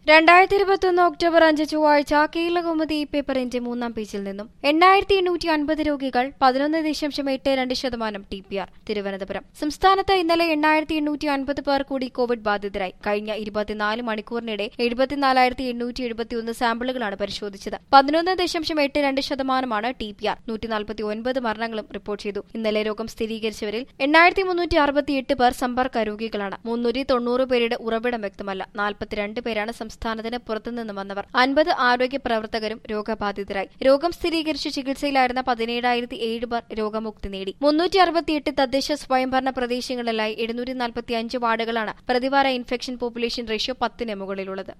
രണ്ടായിരത്തി ഇരുപത്തൊന്ന് ഒക്ടോബർ അഞ്ച് ചൊവ്വാഴ്ച കേരളകൗമുദി പേപ്പറിന്റെ മൂന്നാം പേജിൽ നിന്നും എണ്ണായിരത്തി എണ്ണൂറ്റി അൻപത് രോഗികൾ പതിനൊന്ന് ദശാംശം എട്ട് രണ്ട് ശതമാനം ടി പി ആർ തിരുവനന്തപുരം സംസ്ഥാനത്ത് ഇന്നലെ എണ്ണായിരത്തി എണ്ണൂറ്റി അൻപത് പേർ കൂടി കോവിഡ് ബാധിതരായി കഴിഞ്ഞ ഇരുപത്തിനാല് മണിക്കൂറിനിടെ എഴുപത്തിനാലായിരത്തി എണ്ണൂറ്റി എഴുപത്തിയൊന്ന് സാമ്പിളുകളാണ് പരിശോധിച്ചത് പതിനൊന്ന് ദശാംശം എട്ട് രണ്ട് ശതമാനമാണ് ടി പി ആർ നൂറ്റി നാൽപ്പത്തി ഒൻപത് മരണങ്ങളും റിപ്പോർട്ട് ചെയ്തു ഇന്നലെ രോഗം സ്ഥിരീകരിച്ചവരിൽ എണ്ണായിരത്തി മുന്നൂറ്റി അറുപത്തിയെട്ട് പേർ സമ്പർക്ക രോഗികളാണ് മുന്നൂറ്റി തൊണ്ണൂറ് പേരുടെ ഉറവിടം വ്യക്തമല്ല നാൽപ്പത്തിരണ്ട് പേരാണ് സംസ്ഥാനത്തിന് പുറത്തുനിന്ന് വന്നവർ അൻപത് ആരോഗ്യ പ്രവർത്തകരും രോഗബാധിതരായി രോഗം സ്ഥിരീകരിച്ച് ചികിത്സയിലായിരുന്ന പതിനേഴായിരത്തി ഏഴ് പേർ രോഗമുക്തി നേടി മുന്നൂറ്റി അറുപത്തിയെട്ട് തദ്ദേശ സ്വയംഭരണ പ്രദേശങ്ങളിലായി എഴുന്നൂറ്റി നാൽപ്പത്തി അഞ്ച് വാർഡുകളാണ് പ്രതിവാര ഇൻഫെക്ഷൻ പോപ്പുലേഷൻ റേഷ്യോ പത്തിന് മുകളിലുള്ളത്